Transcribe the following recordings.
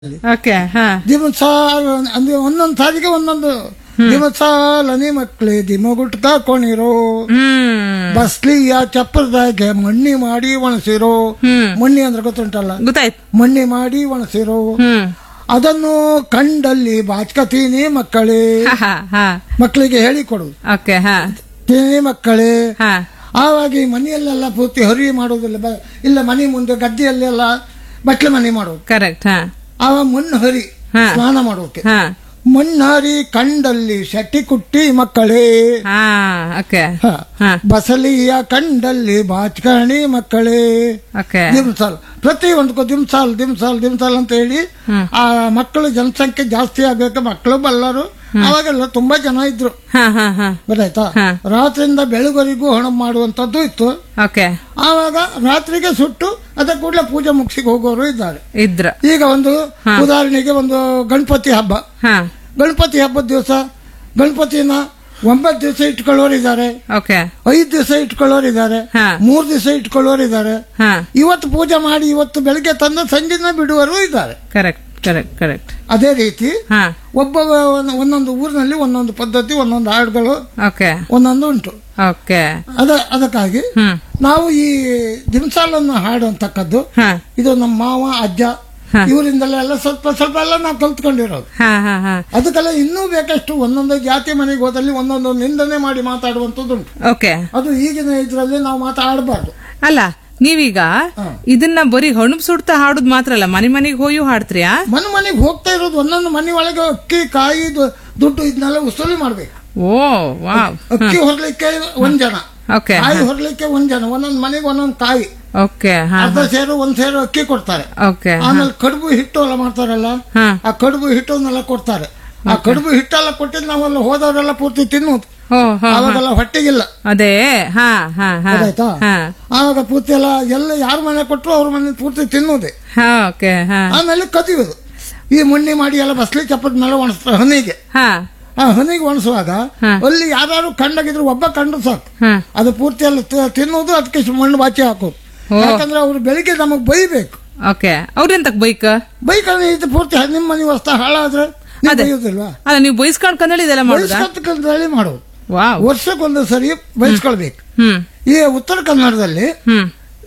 Okay ಹಾ ದಿವಸ ಅಂದ್ರೆ ಒಂದೊಂದು ಸಾರಿಗೆ ಒಂದೊಂದು ದಿವಸ ಲನಿ ಮಕ್ಳಿ ದಿಮಗುಟ್ಕ ಕೊಂಡಿರೋ ಹ್ಮ್ ಬಸ್ಲಿಯ ಚಪ್ಪರದಾಗೆ ಮಣ್ಣಿ ಮಾಡಿ ಒಣಸಿರೋ ಹ್ಮ್ ಮಣ್ಣಿ ಅಂದ್ರೆ ಗೊತ್ತುಂಟಲ್ಲ ಗೊತ್ತಾಯ್ತು ಮಣ್ಣಿ ಮಾಡಿ ಒಣಸಿರೋ ಹ್ಮ್ ಅದನ್ನು ಕಂಡಲ್ಲಿ ಬಾಚ್ಕತೀನಿ ಮಕ್ಕಳೇ ಹಾ ಹಾ ಹಾ ಮಕ್ಕಳಿಗೆ ಹೇಳಿಕೊಡು ಓಕೆ ಹಾ ತೀನಿ ಮಕ್ಕಳೇ ಹಾ ಆವಾಗ ಈ ಮನೆಯಲ್ಲೆಲ್ಲ ಪೂರ್ತಿ ಹರಿ ಮಾಡೋದಿಲ್ಲ ಬ- ಇಲ್ಲ ಮನೆ ಮುಂದೆ ಗದ್ದೆಯಲ್ಲೆಲ್ಲ ಬಟ್ಲೆ ಮನೆ ಮಾಡೋದು ಕರೆಕ್ಟ್ ಹಾ ಆವಾಗ ಮಣ್ಣು ಹರಿ ಹಾ. ಸ್ನಾನ ಮಾಡೋಕೆ ಹಾ ಮಣ್ಣಾರಿ ಕಂಡಲ್ಲಿ ಶೆಟ್ಟಿ ಕುಟ್ಟಿ ಮಕ್ಕಳೇ ಹಾ ಓಕೆ ಹ. ಹಾ ಬಸಲಿಯ ಕಂಡಲ್ಲಿ ಬಾಚ್ಕಣಿ ಮಕ್ಕಳೇ ಓಕೆ ದಿಮ್ಸಾಲ್ ಪ್ರತಿ ಒಂದಕ್ಕೂ ದಿಮ್ಸಾಲ್ ದಿಮ್ಸಾಲ್ ದಿಮ್ಸಾಲ್ ಅಂತ ಹೇಳಿ ಹ್ಮ್. ಆ ಮಕ್ಕಳು ಜನಸಂಖ್ಯೆ ಜಾಸ್ತಿ ಆಗ್ಬೇಕು ಮಕ್ಕಳು ಬಲ್ಲರು ಅವಾಗೆಲ್ಲ ತುಂಬಾ ಜನ ಇದ್ರು ಹಾ ಹಾ ಹಾ ಗೊತ್ತಾಯ್ತಾ ಹಾ. ರಾತ್ರಿಯಿಂದ ಬೆಳಗರಿಗೂ ಹಣ ಮಾಡುವಂತದ್ದು ಇತ್ತು ಓಕೆ ಆವಾಗ ರಾತ್ರಿಗೆ ಸುಟ್ಟು ಅದ ಕೂಡಲೇ ಪೂಜೆ ಮುಗಿಸಿ ಹೋಗೋರು ಇದ್ದಾರೆ ಇದ್ರ ಈಗ ಒಂದು ಉದಾಹರಣೆಗೆ ಒಂದು ಗಣಪತಿ ಹಬ್ಬ ಹಾ ಗಣಪತಿ ಹಬ್ಬದ ದಿವಸ ಗಣಪತಿನ ಒಂಬತ್ತು ದಿವಸ ಇಟ್ಕೊಳ್ಳೋರಿದ್ದಾರೆ ಓಕೆ ಐದು ದಿವಸ ಇಟ್ಕೊಳ್ಳೋರಿದ್ದಾರೆ ಹಾ. ಮೂರ್ ದಿವಸ ಇಟ್ಕೊಳ್ಳೋರಿದ್ದಾರೆ ಹಾ ಇವತ್ತು ಪೂಜೆ ಮಾಡಿ ಇವತ್ತು ಬೆಳಿಗ್ಗೆ ತಂದು ಸಂಜೆನ ಬಿಡುವರು ಇದ್ದಾರೆ ಕರೆಕ್ಟ್ ಕರೆಕ್ಟ್ ಕರೆಕ್ಟ್ ಅದೇ ರೀತಿ ಹಾ ಒಬ್ಬ ಒಂದ್- ಒಂದೊಂದು ಊರಿನಲ್ಲಿ ಒಂದೊಂದು ಪದ್ಧತಿ ಒಂದೊಂದು ಹಾಡುಗಳು ಓಕೆ ಒಂದೊಂದು ಉಂಟು ಓಕೆ ಅದ ಅದಕ್ಕಾಗಿ ಹ್ಮ್ ನಾವು ಈ ದಿಮ್ಸಾಲನ್ನು ಹಾಡುವಂತಕ್ಕದ್ದು ಹಾ ಇದು ನಮ್ಮ ಮಾವ ಅಜ್ಜ ಹಾ. ಇವರಿಂದಲೇ ಎಲ್ಲ ಸ್ವಲ್ಪ ಸ್ವಲ್ಪ ಎಲ್ಲ ನಾವು ಕಲ್ತ್ಕೊಂಡಿರೋದು ಹಾ ಹಾ ಹಾ ಅದಕ್ಕೆಲ್ಲ ಇನ್ನೂ ಬೇಕಷ್ಟು ಒಂದೊಂದು ಜಾತಿ ಮನೆಗೆ ಹೋದಲ್ಲಿ ಒಂದೊಂದು ನಿಂದನೆ ಮಾಡಿ ಮಾತಾಡುವಂಥದ್ದುಂಟು ಓಕೆ ಅದು ಈಗಿನ ಇದರಲ್ಲಿ ನಾವು ಮಾತಾಡಬಾರ್ದು ಅಲ್ಲ ನೀವೀಗ ಹಾ. ಇದನ್ನ ಬರೀ ಹಣಬ್ ಸುಡ್ತಾ ಹಾಡುದ್ ಮಾತ್ರ ಅಲ್ಲ ಮನೆ ಮನೆಗೆ ಹೋಯು ಹಾಡ್ತೀಯಾ ಮನೆ ಮನೆಗೆ ಹೋಗ್ತಾ ಇರೋದು ಒಂದೊಂದು ಮನೆ ಒಳಗೆ ಅಕ್ಕಿ ಕಾಯಿ ದು- ದುಡ್ಡು ಇದನ್ನೆಲ್ಲ ವಸೂಲಿ ಮಾಡ್ಬೇಕು ಓ ವಾವ್ ಅಕ್ಕಿ ಹೊರಲಿಕ್ಕೆ ಒಂದ್ ಜನ ಓಕೆ ಕಾಯಿ ಹೊರಲಿಕ್ಕೆ ಒಂದ್ ಜನ ಒಂದೊಂದು ಮನೆಗೆ ಒಂದೊಂದು ಕಾಯಿ ಓಕೆ ಹಾ ಅರ್ಧ ಸೇರು ಒಂದ್ ಸೇರು ಅಕ್ಕಿ ಕೊಡ್ತಾರೆ ಓಕೆ ಆಮೇಲೆ ಕಡುಬು ಹಿಟ್ಟು ಎಲ್ಲ ಮಾಡ್ತಾರಲ್ಲ ಹಾ ಆ ಕಡುಬು ಹಿಟ್ಟನ್ನೆಲ್ಲ ಕೊಡ್ತಾರೆ ಆ ಕಡುಬು ಹಿಟ್ಟೆಲ್ಲ ಕೊಟ್ಟಿದ್ದು ನಾವೆಲ್ಲ ಹೋದವರೆಲ್ಲ ಪೂರ್ತಿ ತಿನ್ನುವುದು ಓ ಹಾ ಅವಾಗೆಲ್ಲ ಹೊಟ್ಟೆಗಿಲ್ಲ ಅದೇ ಹಾ ಹಾ ಹಾ ಗೊತ್ತಾಯ್ತಾ ಹಾ ಆವಾಗ ಪೂರ್ತಿ ಎಲ್ಲ ಎಲ್ಲ ಯಾರ ಮನೆ ಕೊಟ್ಟರು ಅವ್ರ ಮನೆ ಪೂರ್ತಿ ತಿನ್ನುವುದೇ ಹಾ ಓಕೆ ಹಾ ಆಮೇಲೆ ಕದಿಯೋದು ಈ ಮುಣ್ಣಿ ಮಾಡಿ ಎಲ್ಲ ಬಸ್ಲಿ ಚಪ್ಪದ ಮೇಲೆ ಒಣಸ್ತಾರೆ ಹನಿಗೆ ಹಾ ಆ ಹನಿಗೆ ಒಣಸುವಾಗ ಹಾ. ಅಲ್ಲಿ ಯಾರು ಕಂಡಾಗಿದ್ರು ಒಬ್ಬ ಕಂಡು ಸಾಕು ಹಾ ಅದು ಪೂರ್ತಿ ಎಲ್ಲ ತಿ- ತಿನ್ನುವುದು ಅದಕ್ಕೆ ಇಷ್ಟು ಮಣ್ಣು ಬಾಚಿ ಹಾಕೋದು ಓ. ಯಾಕಂದ್ರೆ ಅವ್ರು ಬೆಳಿಗ್ಗೆ ನಮಗ್ ಬೈಬೇಕು ಓಕೆ ಅವ್ರೆಂತಕ್ ಬೈಕ್ ಬೈಕಲ್ಲಿ ಇದು ಪೂರ್ತಿ ನಿಮ್ಮ ಮನೆ ವಸ್ತು ಹಾಳಾದ್ರೆ ನೀವು ಅದೇ. ಬೈಯೋದಿಲ್ವಾ ಅಲ್ಲ ನೀವು ಬೈಸ್ಕೊಂಡ್ ಕನ್ನಡಿ ಇದೆಲ್ಲ ಮಾಡುದಾ ಬೈಸ್ಕೊತಕ್ಕಂಥೇಳಿ ಮಾಡೋದು ವಾವ್ ವರ್ಷಕ್ಕೊಂದು ಸರಿ ಬೈಸ್ಕೊಳ್ಬೇಕು ಹ್ಮ್ ಈ ಉತ್ತರ ಕನ್ನಡದಲ್ಲಿ ಹ್ಮ್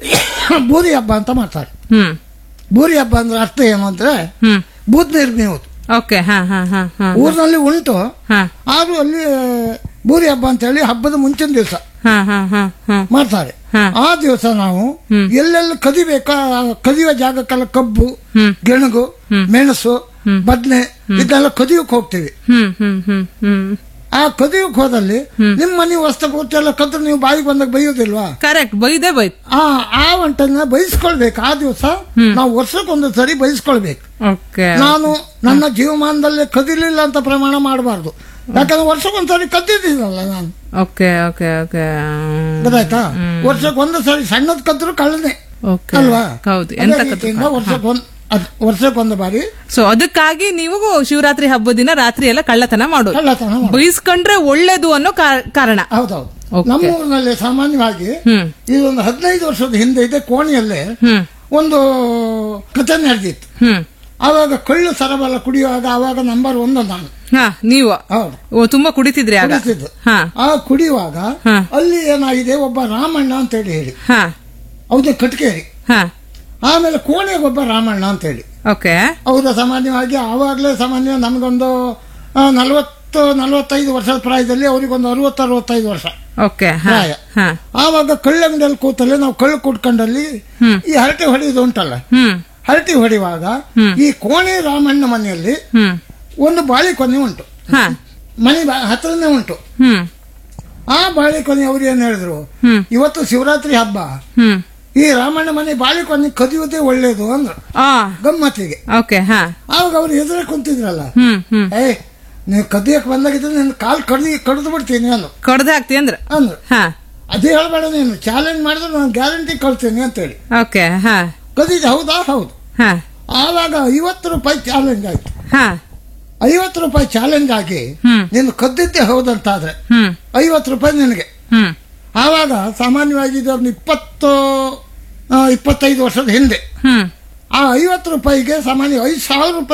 ಬೂರಿ ಹಬ್ಬ ಅಂತ ಮಾಡ್ತಾರೆ ಹ್ಮ್ ಬೂರಿ ಹಬ್ಬ ಅಂದ್ರೆ ಅರ್ಥ ಏನು ಅಂದ್ರೆ ಹ್ಮ್ ಬೂದ್ ನೀರು ಮೇವುದು ಓಕೆ ಹಾ ಹಾ ಹಾ ಹಾ ಊರಿನಲ್ಲಿ ಉಂಟು ಹಾ ಆದ್ರೂ ಅಲ್ಲಿ ಬೂರಿ ಹಬ್ಬ ಅಂತ ಹೇಳಿ ಹಬ್ಬದ ಮುಂಚಿನ ದಿವಸ ಹಾ ಹಾ ಹಾ ಹಾ ಮಾಡ್ತಾರೆ ಹಾ. ಆ ದಿವಸ ನಾವು ಹ್ಮ್. ಎಲ್ಲೆಲ್ಲಿ ಕದಿಬೇಕಾ ಆ ಕದಿಯುವ ಜಾಗಕ್ಕೆಲ್ಲ ಕಬ್ಬು ಹ್ಮ್ ಗೆಣಗು ಹ್ಮ್. ಮೆಣಸು ಬದ್ನೆ ಇದನ್ನೆಲ್ಲ ಕದಿಯಕ್ ಹೋಗ್ತೀವಿ ಹ್ಮ್ ಹ್ಮ್ ಹ್ಮ್ ಹ್ಮ್ ಆ ಕದಿಯಕ್ ಹೋದಲ್ಲಿ ನಿಮ್ಮ ಮನೆ ವಸ್ತು ಪೂರ್ತಿ ಎಲ್ಲ ಕದ್ದು ನೀವು ಬಾಯಿಗೆ ಬಂದಾಗ ಬೈಯೋದಿಲ್ವಾ ಕರೆಕ್ಟ್ ಬೈದೇ ಬೈತ್ ಆ ಆ ಒಂಟನ್ನ ಬಯಸ್ಕೊಳ್ಬೇಕು ಆ ದಿವಸ ನಾವು ವರ್ಷಕ್ಕೊಂದು ಸರಿ ಬಯಸ್ಕೊಳ್ಬೇಕು ಓಕೆ ನಾನು ನನ್ನ ಜೀವಮಾನದಲ್ಲಿ ಕದಿಲಿಲ್ಲ ಅಂತ ಪ್ರಮಾಣ ಮಾಡಬಾರ್ದು ಯಾಕಂದ್ರೆ ವರ್ಷಕ್ಕೊಂದ್ಸರಿ ಕದ್ದಿದ್ದೀನಲ್ಲ ನಾನು ಓಕೆ ಓಕೆ ಓಕೆ ಗೊತ್ತಾಯ್ತಾ ವರ್ಷಕ್ಕೊಂದು ಸರಿ ಸಣ್ಣದ್ ಕದ್ರು ಕಳ್ಳನೆ ಓಕೆ ಅಲ್ವಾ ಹೌದು ಅದೇ ಎಂತ ರೀತಿಯಿಂದ ವರ್ಷಕ್ಕೊಂದ್ ಅದ್- ವರ್ಷಕ್ಕೊಂದು ಬಾರಿ ಸೊ ಅದಕ್ಕಾಗಿ ನೀವು ಶಿವರಾತ್ರಿ ಹಬ್ಬದ ದಿನ ರಾತ್ರಿ ಎಲ್ಲ ಕಳ್ಳತನ ಮಾಡೋದು ಕಳ್ಳತನ ಮಾಡೋದು. ಬೈಸ್ಕೊಂಡ್ರೆ ಒಳ್ಳೇದು ಅನ್ನೋ ಕಾ- ಕಾರಣ ಹೌದೌದು Okay. ನಮ್ಮ ಊರಿನಲ್ಲಿ ಸಾಮಾನ್ಯವಾಗಿ ಹ್ಮ್ ಇದೊಂದು ಹದಿನೈದು ವರ್ಷದ ಹಿಂದೆ ಇದೆ ಕೋಣಿಯಲ್ಲೇ ಹ್ಮ್ ಒಂದು ಕಥೆ ನಡೆದಿತ್ತು ಹ್ಮ್ ಆವಾಗ ಕಳ್ಳು ಸರಬಲ ಕುಡಿಯುವಾಗ ಆವಾಗ ನಂಬರ್ ಒಂದು ನಾನು ಹಾ ನೀವು ಹೌದು ಓ, ತುಂಬಾ ಕುಡಿತಿದ್ರಿ ಆಗ ಕುಡಿತಿದ್ದು. ಹಾ ಆ ಕುಡಿಯುವಾಗ ಹಾ. ಅಲ್ಲಿ ಏನಾಗಿದೆ ಒಬ್ಬ ರಾಮಣ್ಣ ಅಂತ ಹೇಳಿ ಹೇಳಿ ಹಾ ಅವ್ದು ಕಟ್ಕೇರಿ ಹಾ ಆಮೇಲೆ ಕೋಣೆಗೆ ಒಬ್ಬ ರಾಮಣ್ಣ ಅಂತ ಹೇಳಿ ಓಕೆ ಅವರು ಸಾಮಾನ್ಯವಾಗಿ ಆವಾಗಲೇ ಸಾಮಾನ್ಯ ನಮಗೊಂದು ಆ, ನಲವತ್ತು ನಲವತ್ತೈದು ವರ್ಷದ ಪ್ರಾಯದಲ್ಲಿ ಅವರಿಗೊಂದು ಅರವತ್ತು ಅರವತ್ತೈದು ವರ್ಷ ಓಕೆ ಹಾ ಪ್ರಾಯ. ಹಾ ಆವಾಗ ಕಳ್ಳಂಗಡಿಯಲ್ಲಿ ಕೂತಲ್ಲಿ ನಾವು ಕಳ್ಳು ಕುಟ್ಕೊಂಡಲ್ಲಿ ಹ್ಮ್. ಈ ಹರಟೆ ಹೊಡೆಯೋದು ಉಂಟಲ್ಲ ಹ್ಮ್ ಹರಟೆ ಹೊಡೆಯುವಾಗ ಹ್ಮ್. ಈ ಕೋಣೆ ರಾಮಣ್ಣ ಮನೆಯಲ್ಲಿ ಹ್ಮ್ ಒಂದು ಬಾಳೆಕೊನೆ ಉಂಟು ಹಾ ಮನೆ ಬಾ- ಹತ್ರನೇ ಉಂಟು ಹ್ಮ್ ಆ ಬಾಳೆಕೊನೆ ಅವ್ರು ಏನ್ ಹೇಳಿದ್ರು ಹ್ಮ್ ಇವತ್ತು ಶಿವರಾತ್ರಿ ಹಬ್ಬ ಹ್ಮ್ ಈ ರಾಮಣ್ಣ ಮನೆ ಬಾಳೆಕೊನೆ ಕದಿಯೋದೇ ಒಳ್ಳೇದು ಅಂದ್ರು ಆ ಗಮ್ಮತ್ತಿಗೆ ಓಕೆ ಹಾ ಆವಾಗ ಅವ್ರು ಎದುರೇ ಕುಂತಿದ್ರಲ್ಲ ಹ್ಮ್ ಹ್ಮ್ ಏ ನೀವು ಕದಿಯಕ್ ಬಂದಾಗಿದ್ರೆ ನಿನ್ನ ಕಾಲ್ ಕಡ್ದಿ ಕಡ್ದು ಬಿಡ್ತೀನಿ ಅನ್ನು ಕಡ್ದೆ ಹಾಕ್ತಿ ಅಂದ್ರ ಅಂದ್ರು ಹಾ ಅದೇ ಹೇಳ್ಬೇಡ ನೀನು ಚಾಲೆಂಜ್ ಮಾಡಿದ್ರೆ ನಾನು ಗ್ಯಾರಂಟಿ ಕಳ್ತೀನಿ ಅಂತೇಳಿ ಓಕೆ ಹಾ ಕದಿದ ಹೌದಾ ಹೌದು ಹಾ ಆವಾಗ ಐವತ್ತು ರೂಪಾಯಿ ಚಾಲೆಂಜ್ ಆಯ್ತು ಹಾ ಐವತ್ತು ರೂಪಾಯಿ ಚಾಲೆಂಜ್ ಆಗಿ ಹ್ಮ್ ನೀನು ಕದ್ದಿದ್ದೆ ಹೌದಂತಾದ್ರೆ ಹ್ಮ್ ಐವತ್ತು ರೂಪಾಯಿ ನಿನಗೆ ಹ್ಮ್ ಆವಾಗ ಸಾಮಾನ್ಯವಾಗಿ ಇದೊಂದು ಇಪ್ಪತ್ತು ಆ, ಇಪ್ಪತ್ತೈದು ವರ್ಷದ ಹಿಂದೆ ಹ್ಮ್ ಆ ಐವತ್ತು ರೂಪಾಯಿಗೆ ಸಾಮಾನ್ಯ ಐದು ಸಾವಿರ ರೂಪಾಯಿ